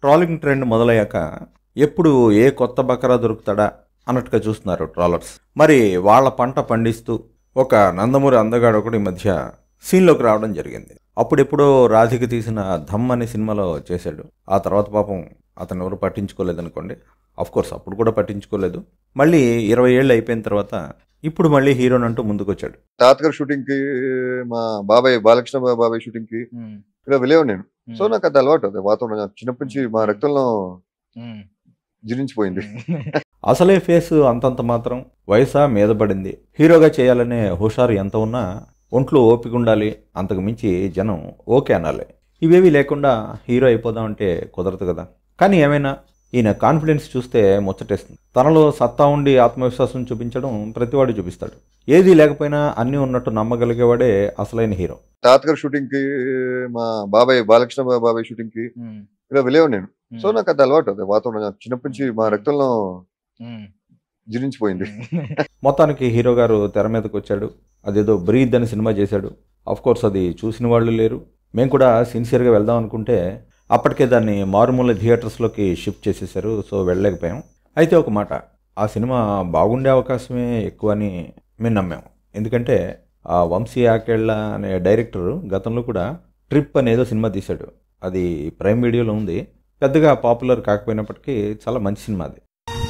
trolling trend మొదలయ్యాక ఎప్పుడు ఏ కొత్త బకరా దొరుకుతాడా అన్నట్టుగా చూస్తున్నారు ట్రాలర్స్ మరి వాళ్ళ పంట పండిస్తూ ఒక నందమూరి అందగాడు ఒకటి ఈ మధ్య సీన్లోకి రావడం జరిగింది అప్పుడెప్పుడో రాధిక తీసిన ధమ్ అనే సినిమాలో చేశాడు ఆ తర్వాత పాపం అతను ఎవరు పట్టించుకోలేదు అనుకోండి అఫ్ కోర్స్ అప్పుడు కూడా పట్టించుకోలేదు మళ్ళీ ఇరవై ఏళ్ళు అయిపోయిన తర్వాత ఇప్పుడు మళ్ళీ హీరోని అంటూ ముందుకొచ్చాడు తాతగారు షూటింగ్ కి మా బాబాయ్ బాలకృష్ణ బాబాయ్ షూటింగ్ కి ఇలా వెళ్ళేవాడు నేను సో నాకు అది అలవాటు అది వాతావరణం నాకు చిన్నప్పటి నుంచి మా రక్తంలో జీర్ణించిపోయింది అసలే ఫేస్ అంతంత మాత్రం వయసా మీద పడింది హీరోగా చేయాలనే హుషారు ఎంత ఉన్నా ఒంట్లో ఓపిక ఉండాలి అంతకు మించి జనం ఓకే అనాలి ఇవేవి లేకుండా హీరో అయిపోదామంటే కుదరదు కదా కానీ ఏమైనా ఈయన కాన్ఫిడెన్స్ చూస్తే ముచ్చటేస్తుంది తనలో సత్తా ఉండి ఆత్మవిశ్వాసం చూపించడం ప్రతివాడు చూపిస్తాడు ఏది లేకపోయినా అన్నీ ఉన్నట్టు నమ్మగలిగేవాడే అసలైన హీరో తాతగారు షూటింగ్ కి మా బాబాయ్ బాలకృష్ణ బాబాయ్ షూటింగ్ కి ఇలా వెళ్ళేవాడు నేను సో నాకు అది అలవాటు అది వాతావరణం నాకు చిన్నప్పటి నుంచి మా రక్తంలో జీర్ణించిపోయింది మొత్తానికి హీరో గారు తెర మీదకి వచ్చాడు అదేదో బ్రీద్ అని సినిమా చేశాడు అఫ్ కోర్స్ అది చూసిన వాళ్ళు లేరు మేము కూడా సిన్సియర్గా వెళ్దాం అనుకుంటే అప్పటికే దాన్ని మారుమూల థియేటర్స్లోకి షిఫ్ట్ చేసేసారు సో వెళ్ళలేకపోయాం అయితే ఒక మాట ఆ సినిమా బాగుండే అవకాశమే ఎక్కువ అని మేము నమ్మాము ఎందుకంటే ఆ వంశీ ఆకేళ్ళ అనే డైరెక్టర్ గతంలో కూడా ట్రిప్ అనేదో సినిమా తీశాడు అది ప్రైమ్ వీడియోలో ఉంది పెద్దగా పాపులర్ కాకపోయినప్పటికీ చాలా మంచి సినిమా అది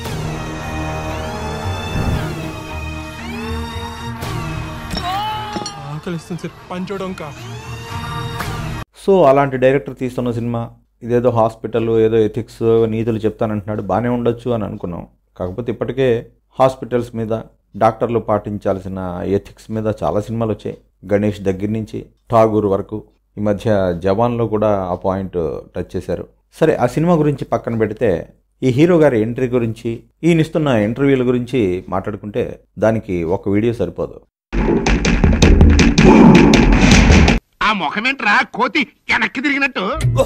ఆకలిస్తుంది సార్ పంచోడంకా సో అలాంటి డైరెక్టర్ తీస్తున్న సినిమా ఇదేదో హాస్పిటల్ ఏదో ఎథిక్స్ నీతులు చెప్తానంటున్నాడు బాగానే ఉండొచ్చు అని అనుకున్నాం కాకపోతే ఇప్పటికే హాస్పిటల్స్ మీద డాక్టర్లు పాటించాల్సిన ఎథిక్స్ మీద చాలా సినిమాలు వచ్చాయి గణేష్ దగ్గర నుంచి ఠాగూర్ వరకు ఈ మధ్య జవాన్లో కూడా ఆ పాయింట్ టచ్ చేశారు సరే ఆ సినిమా గురించి పక్కన పెడితే ఈ హీరో గారి ఎంట్రీ గురించి ఈయన ఇస్తున్న ఇంటర్వ్యూల గురించి మాట్లాడుకుంటే దానికి ఒక వీడియో సరిపోదు ఆ ముఖమేంట్రా కోతి వెనక్కి తిరిగినట్టు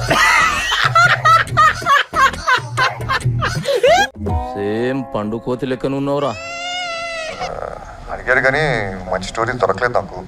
సేమ్ పండు కోతి లెక్కన ఉన్నావురా అడిగారు కానీ మంచి స్టోరీ దొరకలేదు నాకు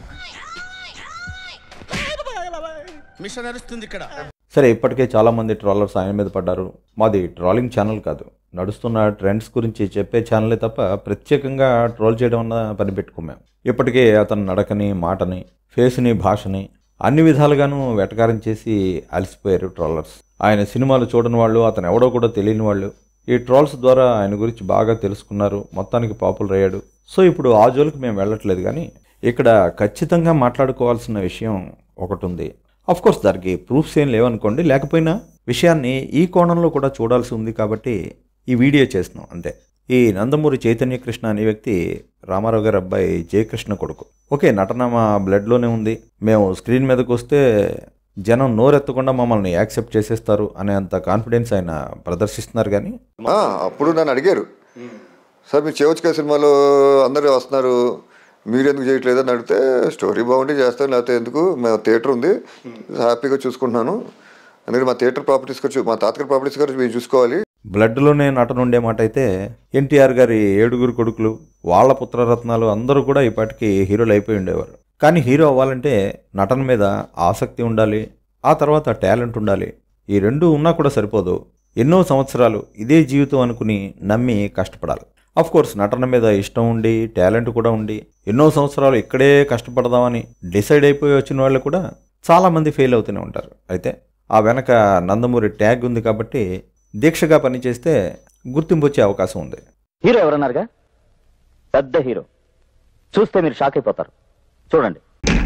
మిషన్ నడుస్తుంది ఇక్కడ సరే ఇప్పటికే చాలామంది ట్రాలర్స్ ఆయన మీద పడ్డారు మాది ట్రాలింగ్ ఛానల్ కాదు నడుస్తున్న ట్రెండ్స్ గురించి చెప్పే ఛానలే తప్ప ప్రత్యేకంగా ట్రోల్ చేయడం అన్న పని పెట్టుకున్నాం ఇప్పటికే అతని నడకని మాటని ఫేస్ని భాషని అన్ని విధాలుగాను వెటకారం చేసి అలసిపోయారు ట్రోలర్స్ ఆయన సినిమాలు చూడని వాళ్ళు అతను ఎవడో కూడా తెలియని వాళ్ళు ఈ ట్రోల్స్ ద్వారా ఆయన గురించి బాగా తెలుసుకున్నారు మొత్తానికి పాపులర్ అయ్యాడు సో ఇప్పుడు ఆ జోలికి మేము వెళ్ళట్లేదు కానీ ఇక్కడ ఖచ్చితంగా మాట్లాడుకోవాల్సిన విషయం ఒకటి ఉంది అఫ్ కోర్స్ దానికి ప్రూఫ్స్ ఏం లేవనుకోండి లేకపోయినా విషయాన్ని ఈ కోణంలో కూడా చూడాల్సి ఉంది కాబట్టి ఈ వీడియో చేస్తున్నాం అంతే ఈ నందమూరి చైతన్య కృష్ణ అనే వ్యక్తి రామారావు గారి అబ్బాయి జయకృష్ణ కొడుకు ఓకే నటన మా బ్లడ్లోనే ఉంది మేము స్క్రీన్ మీదకి వస్తే జనం నోరెత్తకుండా మమ్మల్ని యాక్సెప్ట్ చేసేస్తారు అనే అంత కాన్ఫిడెన్స్ ఆయన ప్రదర్శిస్తున్నారు కానీ ఆ, అప్పుడు నన్ను అడిగారు సార్ మీరు చేయవచ్చు కదా సినిమాలో అందరూ వస్తున్నారు మీరు ఎందుకు చేయట్లేదు అని అడిగితే స్టోరీ బాగుంటే చేస్తాను లేకపోతే ఎందుకు మా థియేటర్ ఉంది హ్యాపీగా చూసుకుంటున్నాను అందుకని మా థియేటర్ ప్రాపర్టీస్ గురించి మా తాతగారి ప్రాపర్టీస్ గురించి మీరు చూసుకోవాలి బ్లడ్లోనే నటన ఉండే మాట అయితే ఎన్టీఆర్ గారి ఏడుగురు కొడుకులు వాళ్ళ పుత్రరత్నాలు అందరూ కూడా ఇప్పటికీ హీరోలు అయిపోయి ఉండేవారు కానీ హీరో అవ్వాలంటే నటన మీద ఆసక్తి ఉండాలి ఆ తర్వాత టాలెంట్ ఉండాలి ఈ రెండు ఉన్నా కూడా సరిపోదు ఎన్నో సంవత్సరాలు ఇదే జీవితం అనుకుని నమ్మి కష్టపడాలి అఫ్ కోర్స్ నటన మీద ఇష్టం ఉండి టాలెంట్ కూడా ఉండి ఎన్నో సంవత్సరాలు ఇక్కడే కష్టపడదామని డిసైడ్ అయిపోయి వచ్చిన వాళ్ళు కూడా చాలామంది ఫెయిల్ అవుతూనే ఉంటారు అయితే ఆ వెనక నందమూరి ట్యాగ్ ఉంది కాబట్టి దీక్షగా పనిచేస్తే గుర్తింపు వచ్చే అవకాశం ఉంది హీరో ఎవరన్నారుగా పెద్ద హీరో చూస్తే మీరు షాక్ అయిపోతారు చూడండి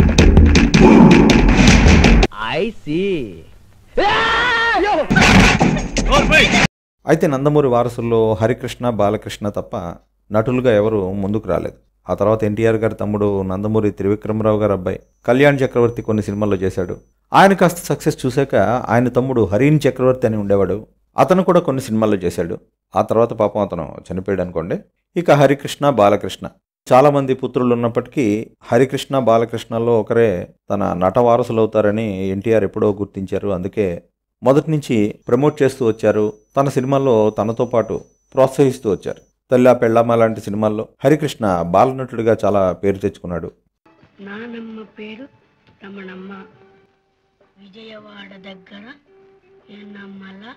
ఐ సీ అయితే నందమూరి వారసుల్లో హరికృష్ణ బాలకృష్ణ తప్ప నటులుగా ఎవరు ముందుకు రాలేదు ఆ తర్వాత ఎన్టీఆర్ గారి తమ్ముడు నందమూరి త్రివిక్రమరావు గారి అబ్బాయి కళ్యాణ్ చక్రవర్తి కొన్ని సినిమాల్లో చేశాడు ఆయన కాస్త సక్సెస్ చూశాక ఆయన తమ్ముడు హరీన్ చక్రవర్తి అని ఉండేవాడు అతను కూడా కొన్ని సినిమాల్లో చేశాడు ఆ తర్వాత పాపం అతను చనిపోయాడు అనుకోండి ఇక హరికృష్ణ బాలకృష్ణ చాలామంది పుత్రులు ఉన్నప్పటికీ హరికృష్ణ బాలకృష్ణలో ఒకరే తన నట వారసులు అవుతారని ఎన్టీఆర్ ఎప్పుడో గుర్తించారు అందుకే మొదటి నుంచి ప్రమోట్ చేస్తూ వచ్చారు తన సినిమాల్లో తనతో పాటు ప్రోత్సహిస్తూ వచ్చారు తల్లా పెళ్ళమ్మ లాంటి సినిమాల్లో హరికృష్ణ బాలనటుడిగా చాలా పేరు తెచ్చుకున్నాడు నానమ్మ పేరు రమణమ్మ విజయవాడ దగ్గర ఎన్నమ్మల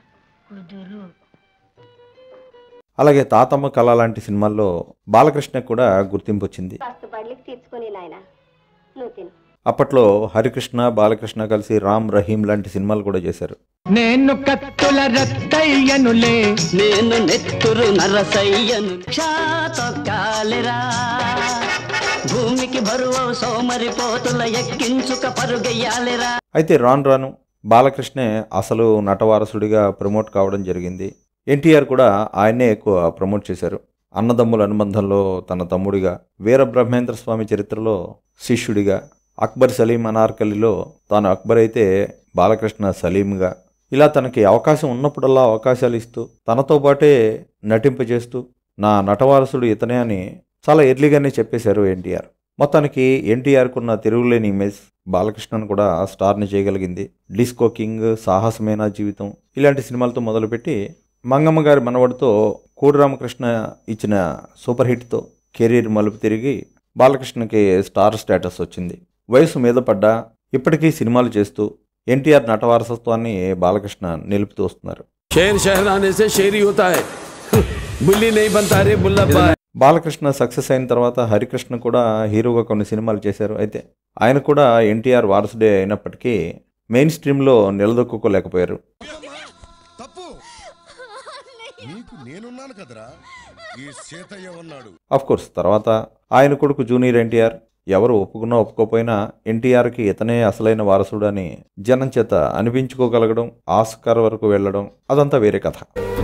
కుదురు అలాగే తాతమ్మ కళ లాంటి సినిమాల్లో బాలకృష్ణ కూడా గుర్తింపు వచ్చింది కాస్త బడికి తీర్చుకొని నాయన నువ్వు తిను అప్పట్లో హరికృష్ణ బాలకృష్ణ కలిసి రామ్ రహీం లాంటి సినిమాలు కూడా చేశారు నేను కత్తుల రత్తయ్యనులే నేను నెత్తురు నరసయ్యను క్షాతొక్కాలిరా భూమికి బరువు సోమరిపోతుల ఎక్కించుక పరుగెయ్యాలిరా అయితే రాను రాను బాలకృష్ణే అసలు నటవారసుడిగా ప్రమోట్ కావడం జరిగింది ఎన్టీఆర్ కూడా ఆయన్నే ఎక్కువ ప్రమోట్ చేశారు అన్నదమ్ముల అనుబంధంలో తన తమ్ముడిగా వీర బ్రహ్మేంద్ర స్వామి చరిత్రలో శిష్యుడిగా అక్బర్ సలీం అనార్కలిలో తాను అక్బర్ అయితే బాలకృష్ణ సలీంగా ఇలా తనకి అవకాశం ఉన్నప్పుడల్లా అవకాశాలు ఇస్తూ తనతో పాటే నటింపజేస్తూ నా నటవారసుడు ఇతనే అని చాలా ఎర్లీగానే చెప్పేశారు ఎన్టీఆర్ మొత్తానికి ఎన్టీఆర్కున్న తిరుగులేని ఇమేజ్ బాలకృష్ణన్ కూడా స్టార్ని చేయగలిగింది డిస్కో కింగ్ సాహసమైన జీవితం ఇలాంటి సినిమాలతో మొదలుపెట్టి మంగమ్మ గారి మనవడితో కోడి రామకృష్ణ ఇచ్చిన సూపర్ హిట్తో కెరీర్ మలుపు తిరిగి బాలకృష్ణకి స్టార్ స్టేటస్ వచ్చింది వయసు మీద పడ్డా ఇప్పటికీ సినిమాలు చేస్తూ ఎన్టీఆర్ నటవారసత్వాన్ని బాలకృష్ణ నిలుపుతూ వస్తున్నారు शेर शहराने से शेर ही होता है बुल्ली नहीं बनता रे बुल्ला బాలకృష్ణ సక్సెస్ అయిన తర్వాత హరికృష్ణ కూడా హీరోగా కొన్ని సినిమాలు చేశారు అయితే ఆయన కూడా ఎన్టీఆర్ వారసుడే అయినప్పటికీ మెయిన్ స్ట్రీమ్లో నిలదొక్కుకోలేకపోయారు తప్పు నీకు నేనున్నాను కదరా ఈ సీతయ్య ఉన్నాడు అఫ్ కోర్స్ తర్వాత ఆయన కొడుకు జూనియర్ ఎన్టీఆర్ ఎవరు ఒప్పుకున్నా ఒప్పుకోపోయినా ఎన్టీఆర్కి ఇతనే అసలైన వారసుడు అని జనం చేత అనిపించుకోగలగడం ఆస్కార్ వరకు వెళ్ళడం అదంతా వేరే కథ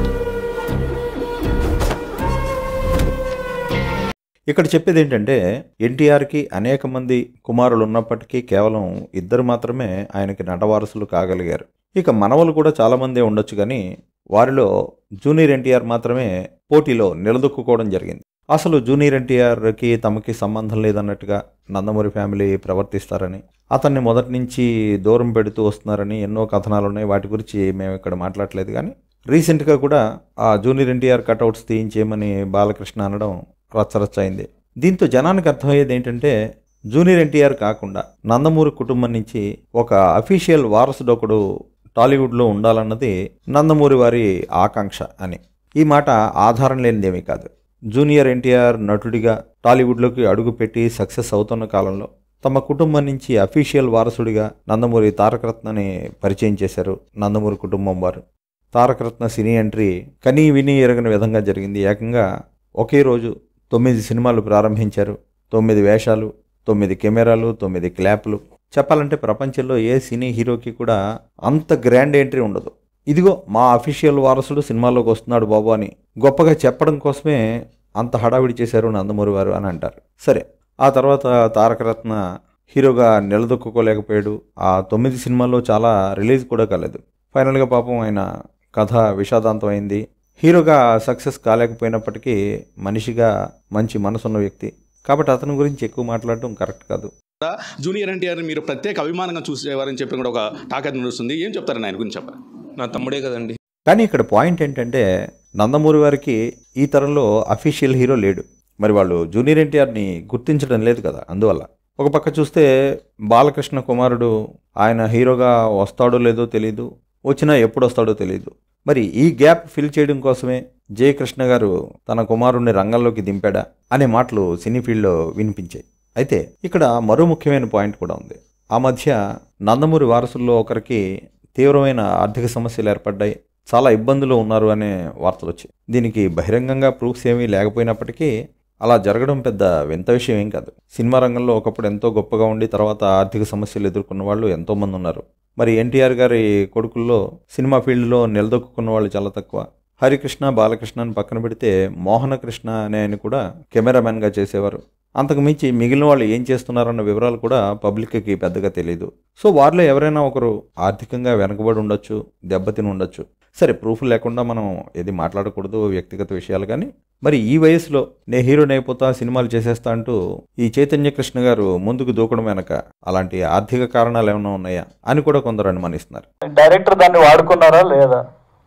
ఇక్కడ చెప్పేది ఏంటంటే ఎన్టీఆర్కి అనేక మంది కుమారులు ఉన్నప్పటికీ కేవలం ఇద్దరు మాత్రమే ఆయనకి నటవారసులు కాగలిగారు ఇక మనవలు కూడా చాలామందే ఉండొచ్చు కానీ వారిలో జూనియర్ ఎన్టీఆర్ మాత్రమే పోటీలో నిలదొక్కుకోవడం జరిగింది అసలు జూనియర్ ఎన్టీఆర్కి తమకి సంబంధం లేదన్నట్టుగా నందమూరి ఫ్యామిలీ ప్రవర్తిస్తారని అతన్ని మొదటి నుంచి దూరం పెడుతూ వస్తున్నారని ఎన్నో కథనాలు ఉన్నాయి వాటి గురించి మేము ఇక్కడ మాట్లాడలేదు కానీ రీసెంట్గా కూడా ఆ జూనియర్ ఎన్టీఆర్ కటౌట్స్ తీయించేయమని బాలకృష్ణ అనడం రచ్చరచ్చ అయింది దీంతో జనానికి అర్థమయ్యేది ఏంటంటే జూనియర్ ఎన్టీఆర్ కాకుండా నందమూరి కుటుంబం నుంచి ఒక అఫీషియల్ వారసుడు ఒకడు టాలీవుడ్లో ఉండాలన్నది నందమూరి వారి ఆకాంక్ష అని ఈ మాట ఆధారం లేనిదేమీ కాదు జూనియర్ ఎన్టీఆర్ నటుడిగా టాలీవుడ్లోకి అడుగుపెట్టి సక్సెస్ అవుతున్న కాలంలో తమ కుటుంబం నుంచి అఫీషియల్ వారసుడిగా నందమూరి తారకరత్నని పరిచయం చేశారు నందమూరి కుటుంబం వారు తారకరత్న సినీ ఎంట్రీ కనీ విని ఎరగని విధంగా జరిగింది ఏకంగా ఒకే రోజు తొమ్మిది సినిమాలు ప్రారంభించారు తొమ్మిది వేషాలు తొమ్మిది కెమెరాలు తొమ్మిది క్లాప్లు చెప్పాలంటే ప్రపంచంలో ఏ సినీ హీరోకి కూడా అంత గ్రాండ్ ఎంట్రీ ఉండదు ఇదిగో మా అఫీషియల్ వారసుడు సినిమాలోకి వస్తున్నాడు బాబు అని గొప్పగా చెప్పడం కోసమే అంత హడావిడి చేశారు నందమూరి వారు అని అంటారు సరే ఆ తర్వాత తారకరత్న హీరోగా నిలదొక్కుకోలేకపోయాడు ఆ తొమ్మిది సినిమాల్లో చాలా రిలీజ్ కూడా కాలేదు ఫైనల్గా పాపం ఆయన కథ విషాదాంతం అయింది హీరోగా సక్సెస్ కాలేకపోయినప్పటికీ మనిషిగా మంచి మనసున్న వ్యక్తి కాబట్టి అతని గురించి ఎక్కువ మాట్లాడటం కరెక్ట్ కాదు జూనియర్ ఎన్టీఆర్ మీరు ప్రత్యేక అభిమానంగా చూసేవారని చెప్పి కూడా ఒక టాక్ అది నడుస్తుంది ఏం చెప్తారని ఆయన గురించి చెప్పారు నా తమ్ముడే కదండి కానీ ఇక్కడ పాయింట్ ఏంటంటే నందమూరి వారికి ఈ తరంలో అఫీషియల్ హీరో లేడు మరి వాళ్ళు జూనియర్ ఎన్టీఆర్ని గుర్తించడం లేదు కదా అందువల్ల ఒక పక్క చూస్తే బాలకృష్ణ కుమారుడు ఆయన హీరోగా వస్తాడో లేదో తెలియదు వచ్చినా ఎప్పుడు వస్తాడో తెలియదు మరి ఈ గ్యాప్ ఫిల్ చేయడం కోసమే జయకృష్ణ గారు తన కుమారుడిని రంగంలోకి దింపాడా అనే మాటలు సినీ ఫీల్డ్లో వినిపించాయి అయితే ఇక్కడ మరో ముఖ్యమైన పాయింట్ కూడా ఉంది ఆ మధ్య నందమూరి వారసుల్లో ఒకరికి తీవ్రమైన ఆర్థిక సమస్యలు ఏర్పడ్డాయి చాలా ఇబ్బందులు ఉన్నారు అనే వార్తలు వచ్చాయి దీనికి బహిరంగంగా ప్రూఫ్స్ ఏమీ లేకపోయినప్పటికీ అలా జరగడం పెద్ద వింత విషయం ఏం కాదు సినిమా రంగంలో ఒకప్పుడు ఎంతో గొప్పగా ఉండి తర్వాత ఆర్థిక సమస్యలు ఎదుర్కొన్న వాళ్ళు ఎంతోమంది ఉన్నారు మరి ఎన్టీఆర్ గారి కొడుకుల్లో సినిమా ఫీల్డ్లో నిలదొక్కున్న వాళ్ళు చాలా తక్కువ హరికృష్ణ బాలకృష్ణని పక్కన పెడితే మోహనకృష్ణ అనే ఆయన కూడా కెమెరామెన్గా చేసేవారు అంతకు మించి మిగిలిన వాళ్ళు ఏం చేస్తున్నారన్న వివరాలు కూడా పబ్లిక్కి పెద్దగా తెలియదు సో వారిలో ఎవరైనా ఒకరు ఆర్థికంగా వెనకబడి ఉండొచ్చు దెబ్బతిని ఉండొచ్చు సరే ప్రూఫ్ లేకుండా మనం ఏది మాట్లాడకూడదు వ్యక్తిగత విషయాలు కానీ మరి ఈ వయసులో నే హీరోని అయిపోతా సినిమాలు చేసేస్తా అంటూ ఈ చైతన్య కృష్ణ గారు ముందుకు దూకడం వెనక అలాంటి ఆర్థిక కారణాలు ఏమైనా ఉన్నాయా అని కూడా కొందరు అనుమానిస్తున్నారు డైరెక్టర్ దాన్ని వాడుకున్నారా లేదా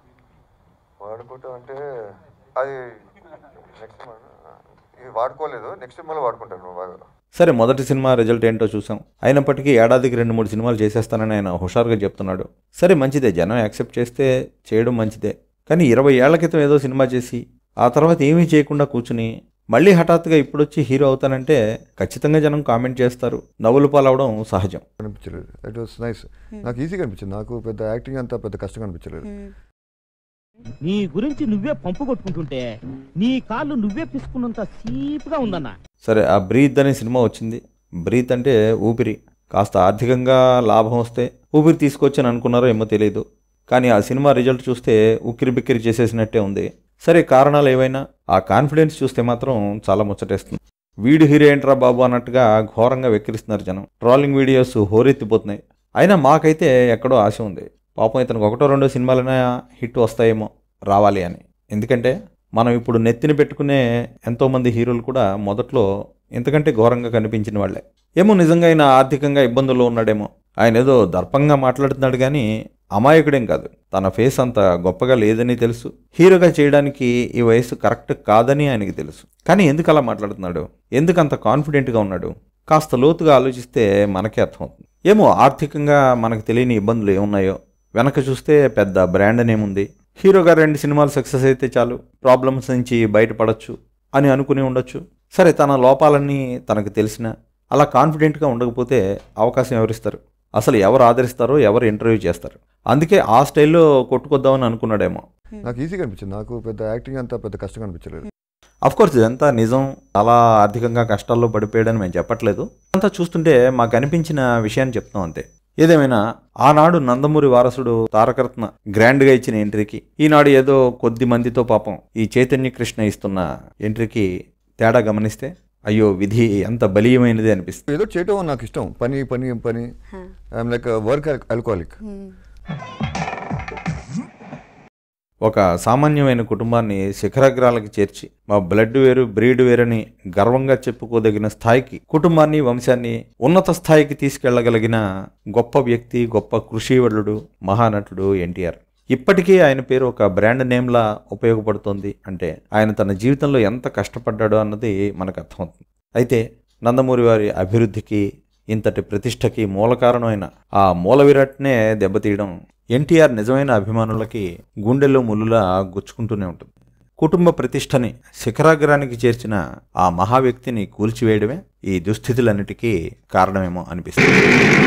వాడుకోవటం అంటే అది నెక్స్ట్ ఇది వాడుకోలేదు నెక్స్ట్ మళ్ళీ వాడుకుంటాను బాగా సరే మొదటి సినిమా రిజల్ట్ ఏంటో చూసాం అయినప్పటికీ ఏడాదికి రెండు మూడు సినిమాలు చేసేస్తానని ఆయన హుషారుగా చెప్తున్నాడు సరే మంచిదే జనం యాక్సెప్ట్ చేస్తే చేయడం మంచిదే కానీ ఇరవై ఏళ్ల క్రితం ఏదో సినిమా చేసి ఆ తర్వాత ఏమీ చేయకుండా కూర్చుని మళ్ళీ హఠాత్తుగా ఇప్పుడొచ్చి హీరో అవుతానంటే ఖచ్చితంగా జనం కామెంట్ చేస్తారు నవ్వులు పాలవడం సహజం అనిపించలేదు ఇట్ వాస్ నైస్ నాకు ఈజీగా అనిపించింది నాకు పెద్ద యాక్టింగ్ అంతా పెద్ద కష్టంగా అనిపించలేదు నీ గురించి నువ్వే పంపు కొట్టుకుంటుంటే నీ కాళ్ళు నువ్వే పిసుకున్నంత సీపుగా ఉందన్నా సరే ఆ బ్రీత్ అనే సినిమా వచ్చింది బ్రీత్ అంటే ఊపిరి కాస్త ఆర్థికంగా లాభం వస్తే ఊపిరి తీసుకొచ్చని అనుకున్నారో ఏమో తెలియదు కానీ ఆ సినిమా రిజల్ట్ చూస్తే ఉక్కిరి బిక్కిరి చేసేసినట్టే ఉంది సరే కారణాలు ఏవైనా ఆ కాన్ఫిడెన్స్ చూస్తే మాత్రం చాలా ముచ్చటేస్తుంది వీడు హీరో ఏంట్రా బాబు అన్నట్టుగా ఘోరంగా వెక్కిరిస్తున్నారు జనం ట్రోలింగ్ వీడియోస్ హోరెత్తిపోతున్నాయి అయినా మాకైతే ఎక్కడో ఆశ ఉంది పాపం ఇతనికి ఒకటో రెండో సినిమాలైనా హిట్ వస్తాయేమో రావాలి అని ఎందుకంటే మనం ఇప్పుడు నెత్తిన పెట్టుకునే ఎంతోమంది హీరోలు కూడా మొదట్లో ఇంతకంటే ఘోరంగా కనిపించిన వాళ్ళే ఏమో నిజంగా ఆయన ఆర్థికంగా ఇబ్బందుల్లో ఉన్నాడేమో ఆయన ఏదో దర్పంగా మాట్లాడుతున్నాడు కానీ అమాయకుడేం కాదు తన ఫేస్ అంత గొప్పగా లేదని తెలుసు హీరోగా చేయడానికి ఈ వయసు కరెక్ట్ కాదని ఆయనకి తెలుసు కానీ ఎందుకు అలా మాట్లాడుతున్నాడు ఎందుకు అంత కాన్ఫిడెంట్గా ఉన్నాడు కాస్త లోతుగా ఆలోచిస్తే మనకే అర్థమవుతుంది ఏమో ఆర్థికంగా మనకు తెలియని ఇబ్బందులు ఏమున్నాయో వెనక చూస్తే పెద్ద బ్రాండ్ నేముంది హీరోగా రెండు సినిమాలు సక్సెస్ అయితే చాలు ప్రాబ్లమ్స్ నుంచి బయటపడచ్చు అని అనుకుని ఉండొచ్చు సరే తన లోపాలన్నీ తనకు తెలిసిన అలా కాన్ఫిడెంట్గా ఉండకపోతే అవకాశం ఎవరిస్తారు అసలు ఎవరు ఆదరిస్తారో ఎవరు ఇంటర్వ్యూ చేస్తారు అందుకే ఆ స్టైల్లో కొట్టుకొద్దామని అనుకున్నాడేమో నాకు ఈజీగా అనిపించింది నాకు పెద్ద యాక్టింగ్ అంతా పెద్ద కష్టంగా అనిపించలేదు కోర్స్ ఇదంతా నిజం అలా ఆర్థికంగా కష్టాల్లో పడిపోయాడని మేము చెప్పట్లేదు అంతా చూస్తుంటే మాకు అనిపించిన విషయాన్ని చెప్తాం అంతే ఏదేమైనా ఆనాడు నందమూరి వారసుడు తారకరత్న గ్రాండ్గా ఇచ్చిన ఎంట్రీకి ఈనాడు ఏదో కొద్ది మందితో పాపం ఈ చైతన్య కృష్ణ ఇస్తున్న ఎంట్రీకి తేడా గమనిస్తే అయ్యో విధి ఎంత బలీయమైనది అనిపిస్తుంది ఏదో చేయటం నాకు ఇష్టం పని పని పని ఐఎమ్ లైక్ వర్క్ ఆల్కహాలిక్ ఒక సామాన్యమైన కుటుంబాన్ని శిఖరాగ్రాలకు చేర్చి మా బ్లడ్ వేరు బ్రీడ్ వేరని గర్వంగా చెప్పుకోదగిన స్థాయికి కుటుంబాన్ని వంశాన్ని ఉన్నత స్థాయికి తీసుకెళ్లగలిగిన గొప్ప వ్యక్తి గొప్ప కృషివలుడు మహానటుడు ఎన్టీఆర్ ఇప్పటికీ ఆయన పేరు ఒక బ్రాండ్ నేమ్లా ఉపయోగపడుతోంది అంటే ఆయన తన జీవితంలో ఎంత కష్టపడ్డాడో అన్నది మనకు అర్థమవుతుంది అయితే నందమూరి వారి అభివృద్ధికి ఇంతటి ప్రతిష్టకి మూల కారణమైన ఆ మూల విరాట్నే దెబ్బతీయడం ఎన్టీఆర్ నిజమైన అభిమానులకి గుండెల్లో ముల్లులా గుచ్చుకుంటూనే ఉంటుంది కుటుంబ ప్రతిష్టని శిఖరాగ్రానికి చేర్చిన ఆ మహా వ్యక్తిని కూల్చివేయడమే ఈ దుస్థితులన్నిటికీ కారణమేమో అనిపిస్తుంది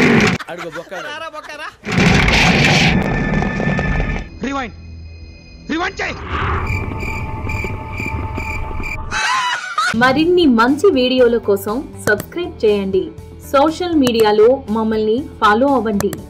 రివైండ్ రివైండ్ చేయి మరిన్ని మంచి వీడియోల కోసం సబ్స్క్రైబ్ చేయండి సోషల్ మీడియాలో మమ్మల్ని ఫాలో అవ్వండి